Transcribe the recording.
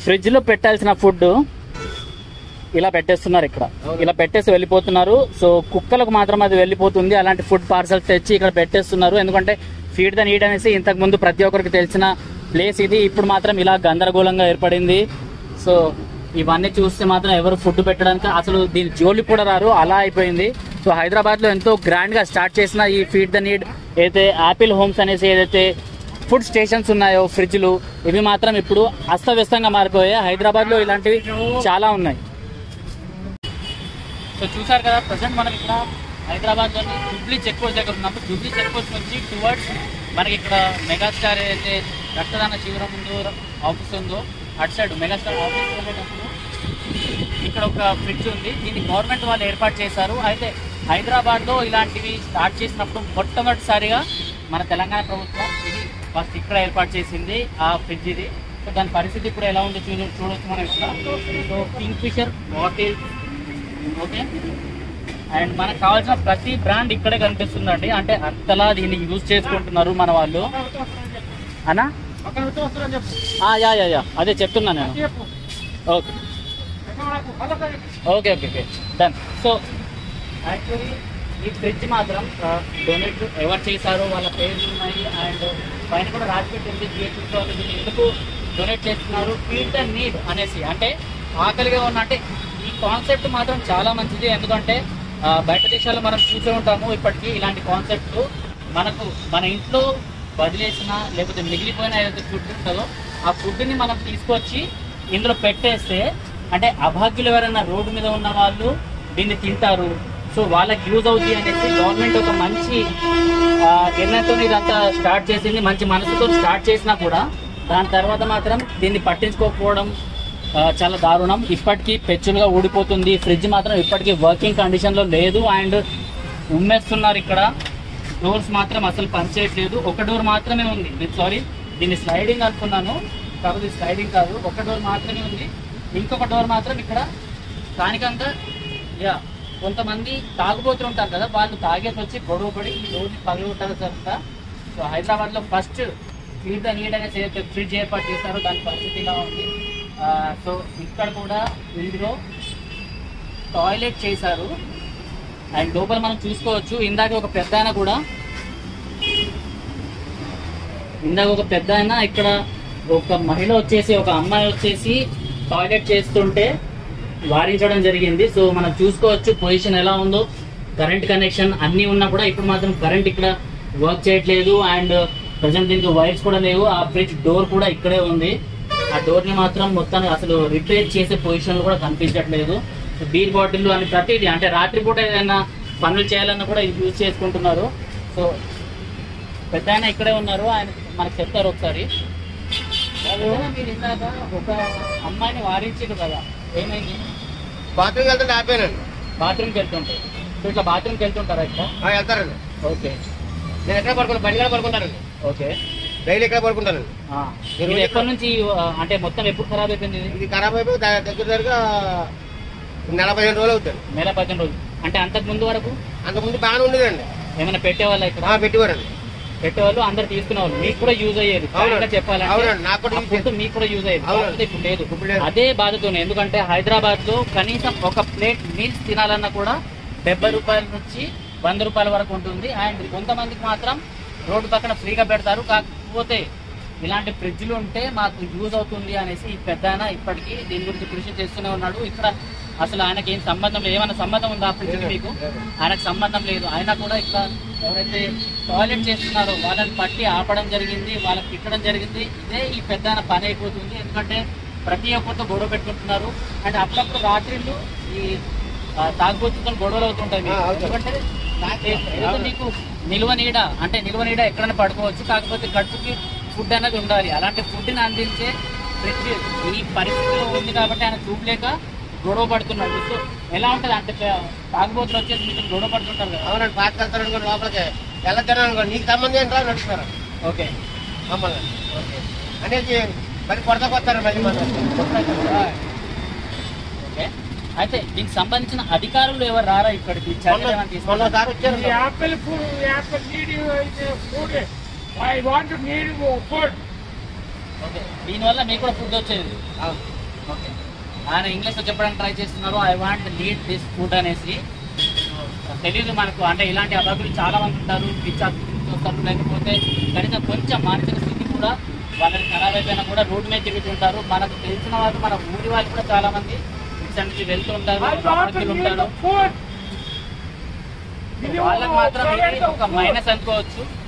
Fridge లో పెట్టాల్సిన food ఇలా పెట్టేస్తున్నారు ఇక్కడ ఇలా పెట్టేసి వెళ్ళిపోతున్నారు సో కుక్కలకు మాత్రం అది వెళ్ళిపోతుంది అలాంటి ఫుడ్ పార్సల్స్ తెచ్చి ఇక్కడ పెట్టేస్తున్నారు ఎందుకంటే ఫీడ్ ద నీడ్ అనేసి ఇంతకు ముందు ప్రతి ఒక్కరికి తెలిసిన ప్లేస్ ఇది ఇప్పుడు మాత్రం ఇలా గందరగోళంగా ఏర్పడింది సో ఇవన్నీ చూస్తే మాత్రం ఎవరు ఫుడ్ పెట్టడానికి అసలు దీని జోలి కూడా రారు అలా అయిపోయింది సో హైదరాబాద్ లో ఎంతో గ్రాండ్ గా స్టార్ట్ చేసిన ఈ ఫీడ్ ద నీడ్ ఏదైతే యాపిల్ హోమ్స్ అనేసి ఏదైతే ఫుడ్ స్టేషన్స్ ఉన్నాయో ఫ్రిడ్జ్లు ఇవి మాత్రం ఇప్పుడు అస్తవ్యస్తంగా మారిపోయాయి హైదరాబాద్ లో ఇలాంటివి చాలా ఉన్నాయి సో చూసారు కదా ప్రజెంట్ మనం ఇక్కడ హైదరాబాద్ లోని జూబ్లీ చెక్ పోస్ట్ దగ్గర ఉన్నప్పుడు జూబ్లీ చెక్ పోస్ట్ నుంచి టువర్డ్స్ మనకి ఇక్కడ మెగాస్టార్ ఏదైతే రక్తదాన శిబిరం ముందు ఆఫీస్ ఉందో అటు సైడ్ మెగాస్టార్ ఆఫీస్ వెళ్ళేటప్పుడు ఇక్కడ ఒక ఫ్రిడ్జ్ ఉంది దీన్ని గవర్నమెంట్ వాళ్ళు ఏర్పాటు చేశారు అయితే హైదరాబాద్ లో ఇలాంటివి స్టార్ట్ చేసినప్పుడు మొట్టమొదటిసారిగా మన తెలంగాణ ప్రభుత్వం ఇది ఫస్ట్ ఇక్కడ ఏర్పాటు చేసింది ఆ ఫ్రిడ్జ్ ఇది సో దాని పరిస్థితి ఇప్పుడు ఎలా ఉందో చూడ చూడొచ్చు మనం ఇక్కడ so Kingfisher bottle okay and మనకు కావాల్సిన ప్రతి బ్రాండ్ ఇక్కడే కనిపిస్తుందండి అంటే అంతలా దీన్ని యూజ్ చేసుకుంటున్నారు మన వాళ్ళు అనా ఆ, యా యా యా అదే చెప్తున్నా నేను okay okay okay okay done so actually ఈ ఫ్రిడ్జ్ మాత్రం డొనేట్ ఎవరు చేశారో వాళ్ళ పేర్లు ఉన్నాయి అండ్ పైన కూడా రాసి పెట్టింది జిహెచ్ఎస్ వాళ్ళు దీన్ని ఎందుకు డొనేట్ చేస్తున్నారు ఫీడ్ ద నీడ్ అనేసి అంటే ఆకలిగా ఉన్న అంటే ఈ కాన్సెప్ట్ మాత్రం చాలా మంచిది ఎందుకంటే ఆ, బయట దేశాల్లో మనం చూసే ఉంటాము ఇప్పటికీ ఇలాంటి కాన్సెప్ట్ మనకు మన ఇంట్లో వదిలేసిన లేకపోతే మిగిలిపోయిన ఏదైతే ఫుడ్ ఉంటుందో ఆ ఫుడ్ని మనం తీసుకొచ్చి ఇందులో పెట్టేస్తే అంటే అభాగ్యులు ఎవరైనా రోడ్డు మీద ఉన్న వాళ్ళు దీన్ని తింటారు సో వాళ్ళకి యూజ్ అవుతుంది అనేసి గవర్నమెంట్ ఒక మంచి ఆ, నిర్ణయంతో ఇదంతా స్టార్ట్ చేసింది మంచి మనసుతో స్టార్ట్ చేసినా కూడా దాని తర్వాత మాత్రం దీన్ని పట్టించుకోకపోవడం ఆ, చాలా దారుణం ఇప్పటికీ పెచ్చులుగా ఊడిపోతుంది ఫ్రిడ్జ్ మాత్రం ఇప్పటికీ వర్కింగ్ కండిషన్ లో లేదు అండ్ ఉమ్మేస్తున్నారు ఇక్కడ డోర్స్ మాత్రం అసలు పనిచేయట్లేదు ఒక డోర్ మాత్రమే ఉంది సారీ దీన్ని స్లైడింగ్ అనుకున్నాను కాకపోతే స్లైడింగ్ కాదు ఒక డోర్ మాత్రమే ఉంది ఇంకొక డోర్ మాత్రం ఇక్కడ స్థానికంగా యా కొంతమంది తాగుబోతులు ఉంటారు కదా వాళ్ళు తాగేసి వచ్చి గొడవ పడి ఈ డోర్ని పగలగొట్టారు సార్ సో హైదరాబాద్ లో ఫస్ట్ ఫీడ్ ద నీడ్ అనేది ఏదైతే ఫ్రిడ్జ్ ఏర్పాటు చేశారో దాని పరిస్థితి ఇలా ఉంది ఆ, సో ఇక్కడ కూడా ఇందులో టాయిలెట్ చేశారు అండ్ లోపల మనం చూసుకోవచ్చు ఇందాక ఒక పెద్ద ఆయన కూడా ఇందాక ఒక పెద్ద ఆయన ఇక్కడ ఒక మహిళ వచ్చేసి ఒక అమ్మాయి వచ్చేసి టాయిలెట్ చేస్తుంటే వారించడం జరిగింది సో మనం చూసుకోవచ్చు పొజిషన్ ఎలా ఉందో కరెంట్ కనెక్షన్ అన్ని ఉన్నా కూడా ఇప్పుడు మాత్రం కరెంట్ ఇక్కడ వర్క్ చేయట్లేదు అండ్ ప్రజెంట్ దీనికి వైర్స్ కూడా లేవు ఆ ఫ్రిడ్జ్ డోర్ కూడా ఇక్కడే ఉంది ఆ డోర్ ని మాత్రం మొత్తానికి అసలు రిపేర్ చేసే పొజిషన్ కూడా కనిపించట్లేదు సో బీర్ బాటిల్ అని ప్రతిదీ అంటే రాత్రిపూట ఏదైనా పనులు చేయాలన్నా కూడా ఇది యూజ్ చేసుకుంటున్నారు సో పెద్ద ఆయన ఇక్కడే ఉన్నారు ఆయన మనకు చెప్తారు ఒకసారి పెద్దనా మీరు ఇందాక ఒక అమ్మాయిని వారించారు కదా ఏమైంది బాత్రూమ్కి వెళ్తుంటే ఆపానండి బాత్రూమ్కి వెళ్తుంటారు సో ఇట్లా బాత్రూమ్కి వెళ్తుంటారా ఇట్లా ఆ, వెళ్తారండి ఓకే నేను ఎక్కడ పడుకున్నాను బండి కూడా పడుకుంటానండి ఓకే డైలీ ఎక్కడ పడుకుంటానండి ఆ. ఇది ఎప్పటి నుంచి ఆ, అంటే మొత్తం ఎప్పుడు ఖరాబ్ అయిపోయింది ఇది ఇది ఖరాబ్ అయిపోయి దా- దగ్గర దగ్గరగా నెల పదిహేను రోజులు అవుతుంది నెల పద్దెనిమిది రోజులు అంటే అంతకు ముందు వరకు అంతకుముందు బాగానే ఉండేదండి ఏమైనా పెట్టేవాళ్ళ ఇక్కడ ఆ, పెట్టేవారండి పెట్టేవాళ్ళు అందరు తీసుకునేవాళ్ళు మీకు కూడా యూజ్ అయ్యేది అవునండి. ఇంకా చెప్పాలంటే అవునండి, నాకు కూడా ఆ use ఫుడ్ మీకు కూడా యూజ్ అయ్యేది అవునండి. కాకపోతే ఇప్పుడు లేదు ఇప్పుడు లేదు. అదే బాధతోనే ఎందుకంటే హైదరాబాద్ లో కనీసం ఒక ప్లేట్ మీల్స్ తినాలన్నా కూడా డెబ్బై రూపాయల నుంచి వంద రూపాయల వరకు ఉంటుంది అండ్ కొంతమందికి మాత్రం రోడ్డు పక్కన ఫ్రీగా పెడతారు కాకపోతే ఇలాంటి ఫ్రిడ్జ్లు ఉంటే మాకు యూజ్ అవుతుంది అనేసి ఈ పెద్ద ఆయన ఇప్పటికీ దీని గురించి కృషి చేస్తూనే ఉన్నాడు ఇక్కడ అసలు ఆయనకి ఏం సంబంధం లేదు ఏమైనా సంబంధం ఉందా ఆ ఫ్రిడ్జ్ మీకు ఆయనకు సంబంధం లేదు ఆయన కూడా ఇక్కడ ఎవరైతే టాయిలెట్ చేస్తున్నారో వాళ్ళని పట్టి ఆపడం జరిగింది వాళ్ళకి తిట్టడం జరిగింది ఇదే ఈ పెద్ద ఆయన పని అయిపోతుంది ఎందుకంటే ప్రతి ఒక్కరితో గొడవ పెట్టుకుంటున్నారు అండ్ అప్పుడప్పుడు రాత్రిళ్ళు ఈ ఆ, తాగుబోతుతో గొడవలు అవుతుంటాయి మీకు. ఆ, అవుతాయి. ఎందుకంటే ఏ- ఏదో నీకు నిల్వ నీడ అంటే నిల్వ నీడ ఎక్కడైనా పడుకోవచ్చు కాకపోతే కడుపుకి ఫుడ్ అనేది ఉండాలి అలాంటి ఫుడ్ని అందించే ఫ్రిడ్జ్ ఈ పరిస్థితిలో ఉంది కాబట్టి ఆయన చూడలేక గొడవ పడుతున్నాడు సో ఎలా ఉంటది అంటే తాగుబోతులు వచ్చేసి మీకు గొడవ పడుతుంటారు కదా అవునండి పాత వెళ్తారు అనుకోండి లోపలికి వెళ్ళొద్దాను అనుకోండి నీకు సంబంధం ఏంట్రా అని అడుగుతున్నారు ఓకే మమ్మల్ని ఓకే అనేది మళ్ళీ కొడతాకు వస్తారు మళ్ళీ మన ఓకే అయితే దీనికి సంబంధించిన అధికారులు ఎవరు రారా ఇక్కడికి చర్యలు ఏమైనా మొన్న తీసుకున్నారా? సార్ వచ్చారు The apple food, the apple need you is uh, food. I want to need you food. Okay దీనివల్ల మీకు కూడా ఫుడ్ వచ్చేది ఓకే ఆయన ఇంగ్లీష్ లో చెప్పడానికి ట్రై చేస్తున్నారు I want need this food అనేసి తెలియదు మనకు అంటే ఇలాంటి అభాగులు చాలా మంది ఉంటారు పిచ్చి ఆసుపత్రికి చూస్తారు లేకపోతే కనీసం కొంచెం మానసిక స్థితి కూడా వాళ్ళకి ఖరాబ్ అయిపోయినా కూడా రోడ్డు మీద తిరుగుతుంటారు మనకు తెలిసిన వాళ్ళు మన ఊరి వాళ్ళు కూడా చాలా మంది ఇటు నుంచి వెళ్తూ ఉంటారు అభాగ్యులు ఉంటారు వాళ్ళకి మాత్రం ఇది ఒక మైనస్ అనుకోవచ్చు